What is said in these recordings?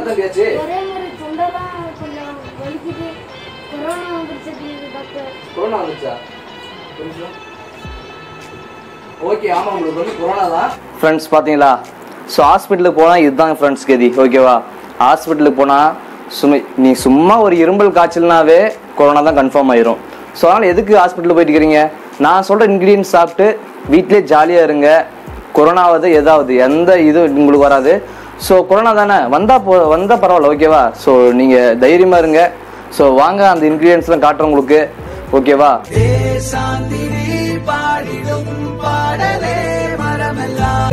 தம்பியாச்சு ஒரே மாதிரி தொண்டெல்லாம் கொஞ்சம் வலிக்குது கொரோனா வந்துருச்சு டாக்டர் கொரோனா வந்துச்சா ஒரு நிமிஷம் ஓகே ஆமா உங்களுக்கு வந்து கொரோனா தான் ஃப்ரெண்ட்ஸ் பாத்தீங்களா ஸோ ஹாஸ்பிட்டலுக்கு போனால் இதுதான் ஃப்ரெண்ட்ஸ் கதி ஓகேவா ஹாஸ்பிட்டலுக்கு போனால் சும்மா நீ சும்மா ஒரு இரும்பல் காய்ச்சல்னாவே கொரோனா தான் கன்ஃபார்ம் ஆயிரும் ஸோ அதனால் எதுக்கு ஹாஸ்பிட்டல் போயிட்டு இருக்கிறீங்க நான் சொல்கிற இன்க்ரீடியன்ஸ் சாப்பிட்டு வீட்டிலே ஜாலியாக இருங்க கொரோனாவது எதாவது எந்த இது உங்களுக்கு வராது ஸோ கொரோனா தானே வந்தால் போ வந்தால் பரவாயில்ல ஓகேவா ஸோ நீங்கள் தைரியமாக இருங்க ஸோ வாங்க அந்த இன்க்ரீடியன்ஸ்லாம் காட்டுறேன் உங்களுக்கு ஓகேவா தேசாந்திரி பாடிடும் பாடலே மரமெல்லாம்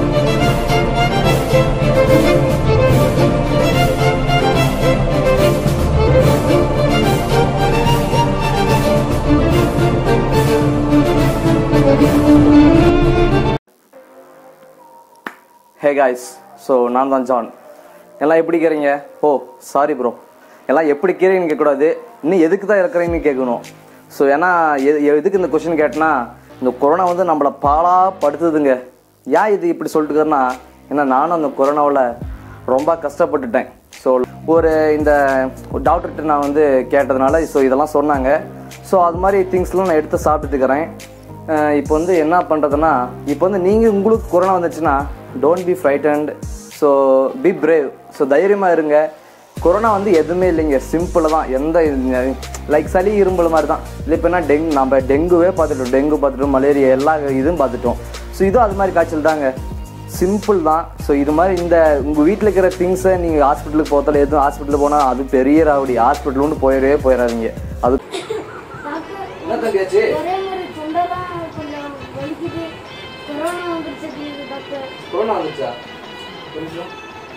ஹே காய்ஸ் ஸோ நான் தான் ஜான் எல்லாம் எப்படி இருக்கிறீங்க ஓ சாரி ப்ரோ எல்லாம் எப்படி இருக்கிறீங்கன்னு கேட்கக்கூடாது இன்னும் எதுக்கு தான் இருக்கிறீங்கன்னு கேட்கணும் ஸோ ஏன்னா எது- எதுக்கு இந்த கொஷின் கேட்டனா இந்த கொரோனா வந்து நம்மளை பாலா படுத்துதுங்க ஏன் இது இப்படி சொல்லிட்டுக்கிறேன்னா ஏன்னா நானும் அந்த கொரோனாவில் ரொம்ப கஷ்டப்பட்டுட்டேன் ஸோ ஒரு இந்த டாக்டர்கிட்ட நான் வந்து கேட்டதுனால ஸோ இதெல்லாம் சொன்னாங்க ஸோ அது மாதிரி திங்ஸ்லாம் நான் எடுத்து சாப்பிட்டுட்டு இருக்கிறேன் அஹ் இப்போ வந்து என்ன பண்ணுறதுன்னா இப்போ வந்து நீங்கள் உங்களுக்கு கொரோனா வந்துச்சுன்னா don't be frightened so be brave so தைரியமாக இருங்க கொரோனா வந்து எதுவுமே இல்லைங்க சிம்பிளாக தான் எந்த லைக் சளி இரும்பல் மாதிரி தான் இல்லை இப்போ என்ன டெங்கு நம்ம டெங்குவே பார்த்துட்டோம் டெங்கு பார்த்துட்டோம் மலேரியா எல்லா இதுவும் பார்த்துட்டோம் ஸோ இதுவும் அது மாதிரி காய்ச்சல் தாங்க சிம்பிள் தான் ஸோ இது மாதிரி இந்த உங்கள் வீட்டில் இருக்கிற திங்ஸை நீங்கள் ஹாஸ்பிட்டலுக்கு போகிறதால எதுவும் ஹாஸ்பிட்டலுக்கு போனால் அது பெரிய ராவடி ஹாஸ்பிட்டலுன்னு போயிடவே போயிடாதீங்க அது டாக்டர் என்ன தம்பியாச்சு ஒரே மாதிரி தொண்டெல்லாம் கொஞ்சம் வலிக்குது கொரோனா வந்துருச்சு டாக்டர் கொரோனா வந்துச்சா ஒரு நிமிஷம்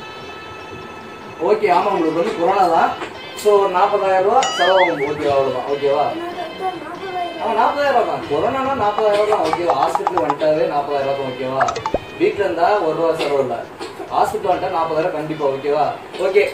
ஓகே ஆமா உங்களுக்கு வந்து கொரோனா தான் ஸோ ஒரு நாற்பதாயிரம் ரூபா செலவாகும் ஓகே அவ்வளோதான் ஓகேவா என்ன டாக்டர் நாற்பதாயிரம் ஆமா நாற்பதாயிரம் ரூபா தான் கொரோனானா நாற்பதாயிரம் ரூபா தான் ஓகேவா ஹாஸ்பிட்டல் வந்துட்டாவே நாற்பதாயிரம் ரூபா தான் ஓகேவா வீட்டில் இருந்தா ஒரு ரூபா செலவு இல்லை ஹாஸ்பிட்டல் வந்துட்டா நாற்பதாயிரம் கண்டிப்பா ஓகேவா ஓகே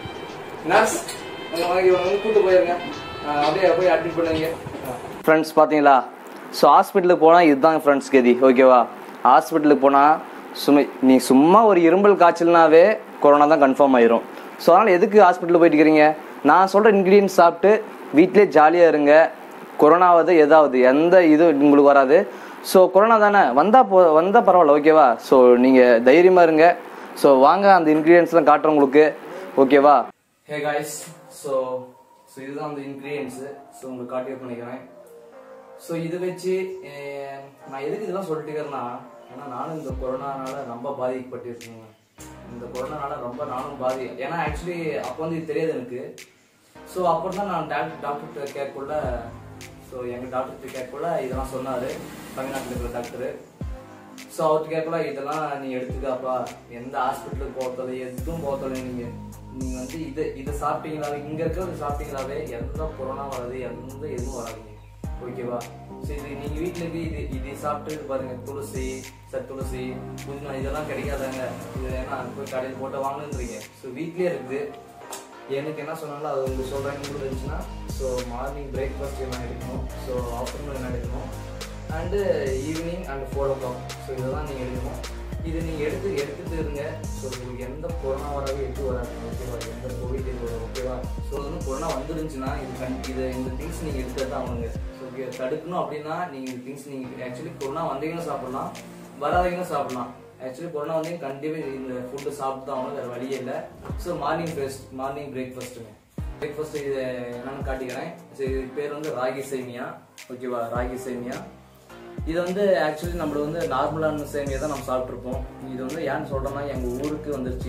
நர்ஸ் உங்க வாங்கி வந்து கூட்டு போயிருங்க ஆஹ் அப்படியே போய் அட்மிட் பண்ணுவீங்க ஃப்ரெண்ட்ஸ் பார்த்தீங்களா ஸோ ஹாஸ்பிட்டலுக்கு போனால் இதுதான் ஃப்ரெண்ட்ஸ் கதி ஓகேவா ஹாஸ்பிட்டலுக்கு போனால் சும்மா நீ சும்மா ஒரு இரும்பல் காய்ச்சல்னாவே கொரோனா தான் கன்ஃபார்ம் ஆயிரும் ஸோ அதனால் எதுக்கு ஹாஸ்பிட்டல் போயிட்டு இருக்கிறீங்க நான் சொல்கிற இன்க்ரீடியன்ஸ் சாப்பிட்டு வீட்டிலே ஜாலியாக இருங்க கொரோனாவது எதாவது எந்த இது உங்களுக்கு வராது ஸோ கொரோனா தானே வந்தால் போ வந்தால் பரவாயில்ல ஓகேவா ஸோ நீங்கள் தைரியமாக இருங்க ஸோ வாங்க அந்த இன்க்ரீடியன்ஸ்லாம் காட்டுறேன் உங்களுக்கு ஓகேவா ஹே காய்ஸ் ஸோ ஸோ இதுதான் அந்த இன்க்ரீடியன்ஸு ஸோ உங்களுக்கு காட்டி பண்ணிக்கிறேன் ஸோ இது வச்சு அஹ், நான் எதுக்கு இதெல்லாம் சொல்லிட்டு இருக்கிறேன்னா ஏன்னா நானும் இந்த கொரோனானால ரொம்ப பாதிக்கப்பட்டிருக்கேங்க இந்த கொரோனானால ரொம்ப நானும் பாதி ஏன்னா ஆக்சுவலி அப்போ வந்து இது தெரியாது எனக்கு ஸோ அப்போ தான் நான் டாக்டர் டாக்டர்கிட்ட கேட்கக்குள்ள ஸோ எங்கள் டாக்டர்கிட்ட கேட்கக்குள்ள இதெல்லாம் சொன்னார் தமிழ்நாட்டில் இருக்கிற டாக்டரு ஸோ அவர்கிட்ட கேட்கல இதெல்லாம் நீ எடுத்துக்காப்பா எந்த ஹாஸ்பிட்டலுக்கு போகிறதில்ல எதுவும் போகிறதில்ல நீங்கள் நீங்கள் வந்து இது இதை சாப்பிட்டீங்களாவே இங்கே இருக்கிறது சாப்பிட்டீங்களாவே எந்த கொரோனா வராது எந்த எதுவும் வராதுங்க ஓகேவா ஸோ இது நீங்கள் வீட்டில் இருக்கு இது இது சாப்பிட்டு பாருங்க துளசி சார் துளசி புதினா இதெல்லாம் கிடைக்காதாங்க இது ஏன்னா போய் கடையில் போட்டு வாங்கணுன்றீங்க ஸோ வீட்லேயே இருக்குது எனக்கு என்ன சொன்னாலும் அது உங்களுக்கு சொல்கிறேன் உங்களுக்கு இருந்துச்சுன்னா ஸோ மார்னிங் பிரேக்ஃபாஸ்ட் என்ன எடுக்கணும் ஸோ ஆஃப்டர்நூன் என்ன எடுக்கணும் and evening and four o'clock so இதெல்லாம் நீங்கள் எடுக்கணும் இது நீங்கள் எடுத்து எடுத்துட்டு இருங்க ஸோ உங்களுக்கு எந்த கொரோனா வரவே எட்டு வராது ஓகேவா எந்த கோவிட் இது வரும் ஓகேவா ஸோ வந்து கொரோனா வந்துருந்துச்சுன்னா இது கண் இது இந்த திங்ஸ் நீங்கள் எடுத்துட்டு தான் ஆகணுங்க ஸோ ஓகே தடுக்கணும் அப்படின்னா நீங்கள் இந்த திங்ஸ் நீங்கள் ஆக்சுவலி கொரோனா வந்தீங்கன்னு சாப்பிடலாம் வராதீங்கன்னு சாப்பிடலாம் ஆக்சுவலி கொரோனா வந்து கண்டிப்பாக இந்த ஃபுட்டு சாப்பிட்டு தான் ஆகணும் வேறு வழியே இல்லை ஸோ மார்னிங் ஃபேஸ்ட் மார்னிங் பிரேக்ஃபாஸ்ட்டுங்க பிரேக்ஃபாஸ்ட் இது என்னன்னு காட்டிக்கிறேன் ஸோ இது பேர் வந்து ராகி சேமியா ஓகேவா ராகி சேமியா இது வந்து ஆக்சுவலி நம்மள வந்து நார்மலான சேமியா தான் நம்ம சாப்பிட்ருப்போம் இது வந்து ஏன்னு சொல்றோம்னா எங்க ஊருக்கு வந்துருச்சு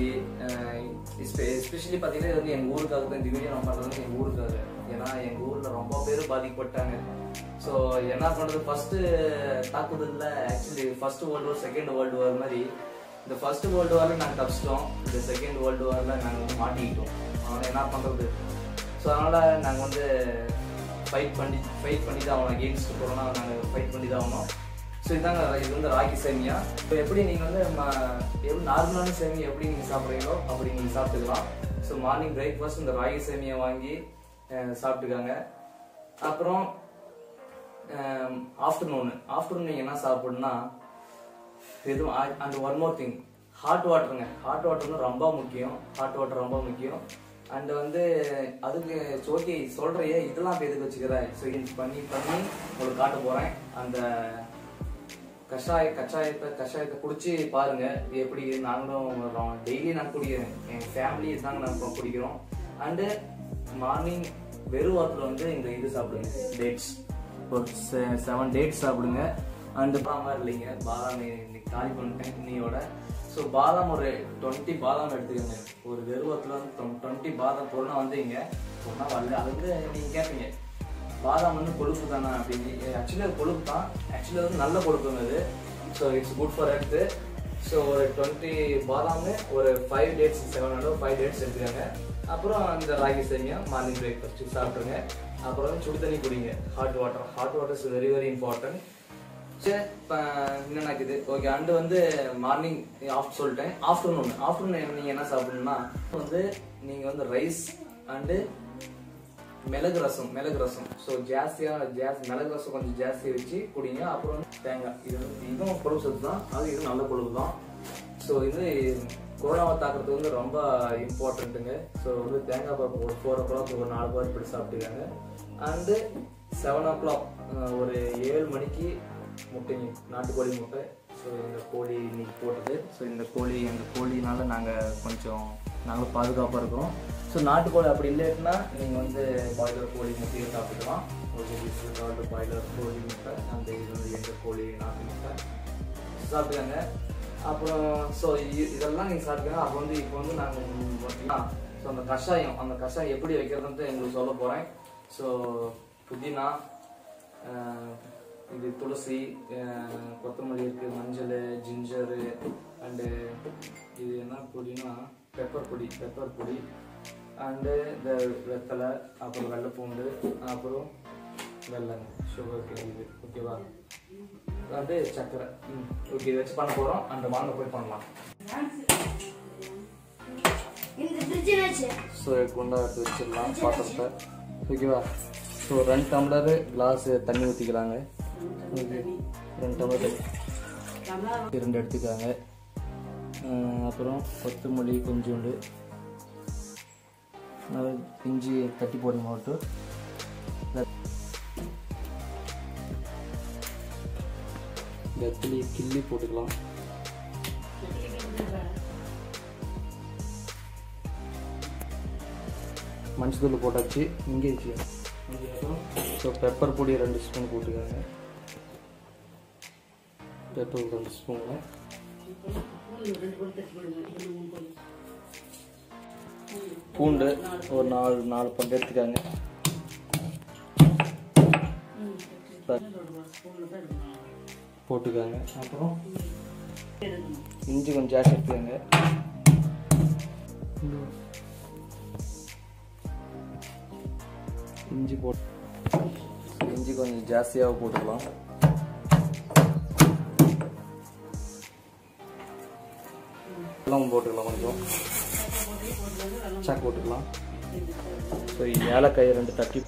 எஸ்பெஷலி பார்த்தீங்கன்னா இது வந்து எங்க ஊருக்காக தான் இந்த வீடியோ நான் பண்றது வந்து எங்க ஊருக்காக ஏன்னா எங்க ஊர்ல ரொம்ப பேர் பாதிக்கப்பட்டாங்க ஸோ என்ன பண்றது ஃபர்ஸ்ட் தாக்குதல்ல actually first world war second world war மாதிரி இந்த ஃபர்ஸ்ட் வேர்ல்டு வார்ல நாங்கள் தப்பிச்சிட்டோம் இந்த செகண்ட் வேர்ல்டு வார்ல நாங்கள் வந்து மாட்டிக்கிட்டோம் அதனால என்ன பண்றது ஸோ அதனால நாங்கள் வந்து ஃபைட் பண்ணி ஃபைட் பண்ணி தான் ஆகணும் அகேன்ஸ்ட் கொரோனா நாங்கள் ஃபைட் பண்ணி தான் ஆகணும் ஸோ இதாங்க இது வந்து ராகி சேமியா இப்போ எப்படி நீங்கள் வந்து ம- எப்படி நார்மலான சேமியா எப்படி நீங்கள் சாப்பிட்றீங்களோ அப்படி நீங்கள் சாப்பிட்டுக்கலாம் ஸோ மார்னிங் பிரேக்ஃபாஸ்ட் இந்த ராகி சேமியா வாங்கி அஹ், சாப்பிட்டுக்காங்க அப்புறம் ஆஃப்டர்நூன் ஆஃப்டர்நூன் நீங்கள் என்ன சாப்பிடணும்னா எதுவும் and one more thing hot வாட்டருங்க ஹாட் வாட்டர் வந்து ரொம்ப முக்கியம் ஹாட் வாட்டர் ரொம்ப முக்கியம் அண்ட் வந்து அதுக்கு ஓகே சொல்றியே இதெல்லாம் இப்போ எதுக்கு வச்சுக்கிற செகண்ட்ஸ் பண்ணி பண்ணி உங்களுக்கு காட்ட போகிறேன் அந்த கஷாய கஷாயத்தை கஷாயத்தை குடிச்சு பாருங்க இது எப்படி நாங்களும் டெய்லி நான் குடிக்கிறேன் என் ஃபேமிலி தாங்க நாங்கள் குடிக்கிறோம் அண்டு மார்னிங் வெறும் வாரத்தில் வந்து இந்த இது சாப்பிடுங்க டேட்ஸ் ஒரு செவன் டேட்ஸ் சாப்பிடுங்க அண்டு பாதாம் இல்லைங்க பாதாம் இன்னைக்கு காலி பண்ணிட்டேன் இன்னையோட ஸோ பாதாம் ஒரு டுவெண்ட்டி பாதாம் எடுத்துக்கோங்க ஒரு வெறுவத்தில் டுவெண்ட்டி பாதாம் பொருளாக வந்தீங்க பொருளாக வரல அது வந்து நீங்கள் கேட்பீங்க பாதாம் வந்து கொழுப்பு தானே அப்படின்னு ஆக்சுவலி அது கொழுப்பு தான் ஆக்சுவலி வந்து நல்ல கொழுப்புங்க அது so it's good for health so ஒரு டுவெண்ட்டி பாதாம் ஒரு five dates seven hundred five dates எடுத்துக்காங்க அப்புறம் இந்த ராகி சேமியா மார்னிங் பிரேக்ஃபாஸ்ட் சாப்பிட்ருங்க அப்புறம் வந்து சுடு தண்ணி குடிங்க hot water hot water is very very important சரி இப்போ என்ன இருக்குது ஓகே அண்டு வந்து மார்னிங் ஆஃப் சொல்லிட்டேன் ஆஃப்டர்நூன் ஆஃப்டர்நூன் நீங்கள் என்ன சாப்பிடணும்னா வந்து நீங்கள் வந்து ரைஸ் அண்டு மிளகு ரசம் மிளகு ரசம் ஸோ ஜாஸ்தியாக ஜாஸ்தி மிளகு ரசம் கொஞ்சம் ஜாஸ்தி வச்சு குடிங்க அப்புறம் வந்து தேங்காய் இது வந்து இதுவும் கொழுப்பு சத்து தான் அது இது நல்ல கொழுப்பு தான் ஸோ இது கொரோனாவை தாக்குறது வந்து ரொம்ப இம்பார்ட்டண்ட்டுங்க ஸோ வந்து தேங்காய் பருப்பு ஒரு ஃபோர் ஓ கிளாக் ஒரு நாலு பேர் இப்படி சாப்பிட்டுக்காங்க அண்டு செவன் ஓ கிளாக் ஒரு ஏழு மணிக்கு முட்டைங்க நாட்டுக்கோழி முட்டை ஸோ இந்த கோழி இன்னைக்கு போட்டது ஸோ இந்த கோழி அந்த கோழினால நாங்கள் கொஞ்சம் நாங்களும் பாதுகாப்பாக இருக்கிறோம் ஸோ நாட்டுக்கோழி அப்படி இல்லைன்னா நீங்கள் வந்து பாய்லர் கோழி முட்டையை சாப்பிட்டுக்கலாம் ஒரு பாய்லர் கோழி முட்டை அந்த இது வந்து எங்கள் கோழி நாட்டு முட்டை சாப்பிட்டுக்காங்க அப்புறம் ஸோ இதெல்லாம் நீங்கள் சாப்பிட்டுக்கங்க அப்போ வந்து இப்போ வந்து நாங்கள் பார்த்தீங்கன்னா ஸோ அந்த கஷாயம் அந்த கஷாயம் எப்படி வைக்கிறதுன்ட்டு எங்களுக்கு சொல்ல போகிறேன் ஸோ புதினா ஆஹ், இது துளசி ஆஹ், கொத்தமல்லி இருக்குது மஞ்சள் ஜிஞ்சரு அண்டு இது என்ன பொடினா பெப்பர் பொடி பெப்பர் பொடி அண்டு இந்த வெத்தலை அப்புறம் வெள்ளைப்பூண்டு அப்புறம் வெல்லம் சுகர் இது ஓகேவா வந்து சக்கரை ம் ஓகே இதை வச்சு பண்ண போகிறோம் அந்த வாங்க போய் பண்ணலாம் இந்த ஃப்ரிட்ஜ் வச்சு ஸோ குண்டா எடுத்து வச்சிடலாம் பாத்திரத்தை ஓகேவா ஸோ ரெண்டு டம்ளரு கிளாஸ் தண்ணி ஊற்றிக்கலாங்க ஓகே ரெண்டு டம்ளர் தண்ணி ரெண்டு எடுத்துக்காங்க அஹ் அப்புறம் கொத்தமல்லி கொஞ்சோண்டு நல்லா இஞ்சி தட்டி போடுங்க மட்டும் வெத்தலி கிள்ளி போட்டுக்கலாம் மஞ்சத்தூள் போட்டாச்சு இங்கே இருக்கு ஸோ பெப்பர் பொடி ரெண்டு ஸ்பூன் போட்டுக்கோங்க பெப்பர் ரெண்டு ஸ்பூனு பூண்டு ஒரு நாலு நாலு பங்கு எடுத்துக்காங்க போட்டுக்காங்க அப்புறம் இஞ்சி கொஞ்சம் ஜாஸ்தி எடுத்துக்கோங்க இஞ்சி போட்டு இஞ்சி கொஞ்சம் ஜாஸ்தியாக போட்டுக்கலாம் எல்லாம் போட்டுக்கலாம் கொஞ்சம் சக்கு போட்டுக்கலாம் ஸோ ஏலக்காய் ரெண்டு தட்டி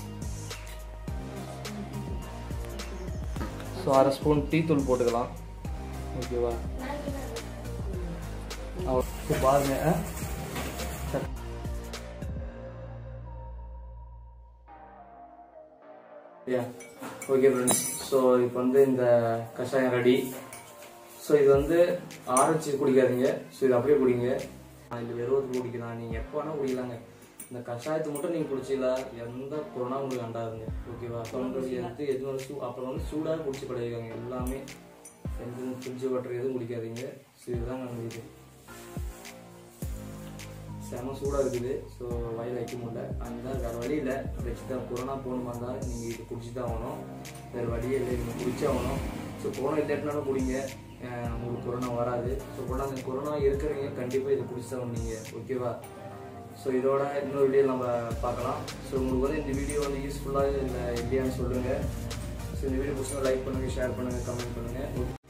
ஸோ அரை ஸ்பூன் டீ தூள் போட்டுக்கலாம் ஓகேவா அவ- பாருங்க ஆ? சரி. யா ஓகே ஃப்ரெண்ட்ஸ் ஸோ இப்போ வந்து இந்த கஷாயம் ரெடி ஸோ இது வந்து ஆரஞ்சு குடிக்காதீங்க ஸோ இது அப்படியே குடிங்க ஆஹ் இது வெறுவத்து குடிக்கலாம் நீங்கள் எப்போ வேணால் குடிக்கலாங்க இந்த கஷாயத்தை மட்டும் நீங்கள் குடிச்சிங்களா எந்த கொரோனா உங்களுக்கு அண்டாதுங்க ஓகேவா தொண்டை எடுத்து எது வந்து சூ அப்புறம் வந்து சூடாக குடிச்சு பழகிக்காங்க எல்லாமே எந்த ஃப்ரிட்ஜ் வாட்டர் எதுவும் குடிக்காதீங்க ஸோ இதுதான் நாங்கள் இது செம சூடாக இருக்குது ஸோ வயல் வைக்க முடியல அந்த வேறு வழி இல்லை வச்சு தான் கொரோனா போகணுமா இருந்தால் நீங்கள் இது குடிச்சு தான் ஆகணும் வேறு வழியே இல்லை நீங்கள் குடிச்சே ஆகணும் ஸோ கொரோனா இல்லாட்டினாலும் குடிங்க அஹ் உங்களுக்கு கொரோனா வராது ஸோ கொரோனா கொரோனா இருக்கிறவங்க கண்டிப்பாக இதை குடிச்சு தான் நீங்கள் ஓகேவா ஸோ இதோட இன்னொரு வீடியோ நம்ம பார்க்கலாம் ஸோ உங்களுக்கு வந்து இந்த வீடியோ வந்து யூஸ்ஃபுல்லாக இல்லை இல்லையான்னு சொல்லுங்கள் ஸோ இந்த வீடியோ பிடிச்சா லைக் பண்ணுங்கள் ஷேர் பண்ணுங்கள் கமெண்ட் பண்ணுங்கள்